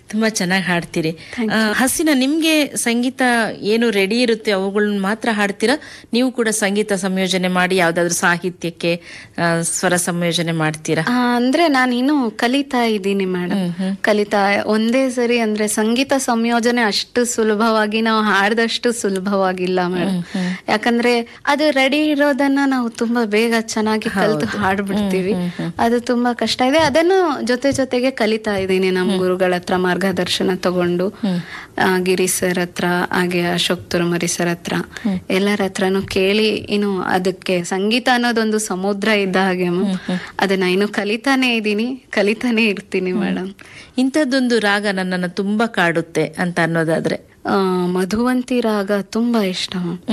ತುಂಬಾ ಚೆನ್ನಾಗಿ ಹಾಡ್ತೀರಿ ಆ, ಹಸಿನ ನಿಮ್ಗೆ ಸಂಗೀತ ಏನು ರೆಡಿ ಇರುತ್ತೆ ಅವುಗಳನ್ನ ಮಾತ್ರ ಹಾಡ್ತೀರಾ ನೀವು ಕೂಡ ಸಂಗೀತ ಸಂಯೋಜನೆ ಮಾಡಿ ಯಾವ್ದಾದ್ರು ಸಾಹಿತ್ಯಕ್ಕೆ ಆ, ಸ್ವರ ಸಂಯೋಜನೆ ಮಾಡ್ತೀರಾ ಆ, ಅಂದ್ರೆ ನಾನು ಇನ್ನು ಕಲಿತಾ ಇದ್ದೀನಿ ಮೇಡಮ್ ಕಲಿತಾ ಒಂದೇ ಸರಿ ಅಂದ್ರೆ ಸಂಗೀತ ಸಂಯೋಜನೆ ಅಷ್ಟು ಸುಲಭವಾಗಿ ನಾವು ಹಾಡ್ದಷ್ಟು ಸುಲಭವಾಗಿಲ್ಲ ಮೇಡಮ್ ಯಾಕಂದ್ರೆ ಅದು ರೆಡಿ ಇರೋದನ್ನ ನಾವು ತುಂಬಾ ಬೇಗ ಚೆನ್ನಾಗಿ ಕಲ್ತು ಹಾಡ್ಬಿಡ್ತೀವಿ ಅದು ತುಂಬಾ ಕಷ್ಟ ಇದೆ ಅದನ್ನು ಜೊತೆ ಜೊತೆಗೆ ಕಲಿತಾ ಇದ್ದೀನಿ ನಮ್ಮ ಗುರುಗಳ ಹತ್ರ ಮಾರ್ಗದರ್ಶನ ತಗೊಂಡು ಆ, ಗಿರಿ ಸರ್ ಹತ್ರ ಹಾಗೆ ಅಶೋಕ್ ತುರಮರಿ ಸರ್ ಹತ್ರ ಎಲ್ಲರ ಹತ್ರನು ಕೇಳಿ ಇನ್ನು ಅದಕ್ಕೆ ಸಂಗೀತ ಅನ್ನೋದೊಂದು ಸಮುದ್ರ ಇದ್ದ ಹಾಗೆ ಮ್ಯಾಮ್. ಅದನ್ನ ಇನ್ನು ಕಲಿತಾನೆ ಇದ್ದೀನಿ ಕಲಿತಾನೆ ಇರ್ತೀನಿ ಮೇಡಮ್ ಇಂಥದ್ದೊಂದು ರಾಗ ನನ್ನನ್ನು ತುಂಬಾ ಕಾಡುತ್ತೆ ಅಂತ ಅನ್ನೋದಾದ್ರೆ ಮಧುವಂತಿ ರಾಗ ತುಂಬಾ ಇಷ್ಟ ಮ್ಯಾಮ್.